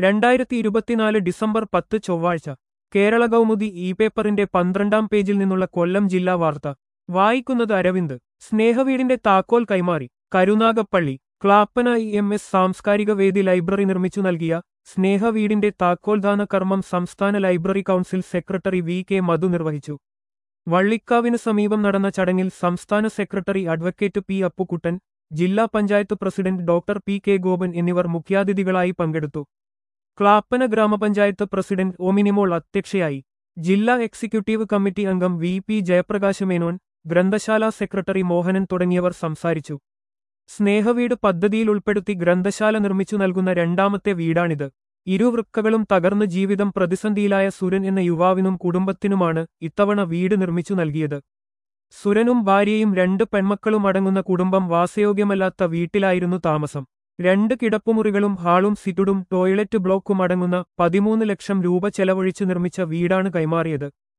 രണ്ടായിരത്തി ഇരുപത്തിനാല് ഡിസംബർ പത്ത് ചൊവ്വാഴ്ച കേരള കൗമുദി ഇ പേപ്പറിന്റെ പന്ത്രണ്ടാം പേജിൽ നിന്നുള്ള കൊല്ലം ജില്ലാ വാർത്ത വായിക്കുന്നത് അരവിന്ദ് സ്നേഹവീടിന്റെ താക്കോൽ കൈമാറി Karunagappally Clappana E M S സാംസ്കാരിക വേദി ലൈബ്രറി നിർമ്മിച്ചു നൽകിയ സ്നേഹവീടിന്റെ താക്കോൽദാന കർമ്മം സംസ്ഥാന library council secretary V K Madhu നിർവഹിച്ചു വള്ളിക്കാവിന് സമീപം നടന്ന ചടങ്ങിൽ സംസ്ഥാന സെക്രട്ടറി അഡ്വക്കേറ്റ് പി അപ്പുക്കുട്ടൻ ജില്ലാ panchayat president doctor P K Gopan എന്നിവർ മുഖ്യാതിഥികളായി പങ്കെടുത്തു ക്ലാപ്പന ഗ്രാമപഞ്ചായത്ത് പ്രസിഡന്റ് ഒമിനിമോൾ അധ്യക്ഷയായി ജില്ലാ എക്സിക്യൂട്ടീവ് കമ്മിറ്റി അംഗം വി പി ജയപ്രകാശ് മേനോൻ ഗ്രന്ഥശാല സെക്രട്ടറി മോഹനൻ തുടങ്ങിയവർ സംസാരിച്ചു സ്നേഹവീട് പദ്ധതിയിൽ ഉൾപ്പെടുത്തി ഗ്രന്ഥശാല നിർമ്മിച്ചു നൽകുന്ന രണ്ടാമത്തെ വീടാണിത് ഇരുവൃക്കകളും തകർന്ന് ജീവിതം പ്രതിസന്ധിയിലായ സുരൻ എന്ന യുവാവിനും കുടുംബത്തിനുമാണ് ഇത്തവണ വീട് നിർമ്മിച്ചു നൽകിയത് സുരനും ഭാര്യയും രണ്ട് പെൺമക്കളും അടങ്ങുന്ന കുടുംബം വാസയോഗ്യമല്ലാത്ത വീട്ടിലായിരുന്നു താമസം രണ്ട് കിടപ്പുമുറികളും ഹാളും സിറ്റുഡും ടോയ്ലറ്റ് ബ്ലോക്കും അടങ്ങുന്ന പതിമൂന്ന് ലക്ഷം രൂപ ചെലവഴിച്ചു നിർമ്മിച്ച വീടാണ് കൈമാറിയത്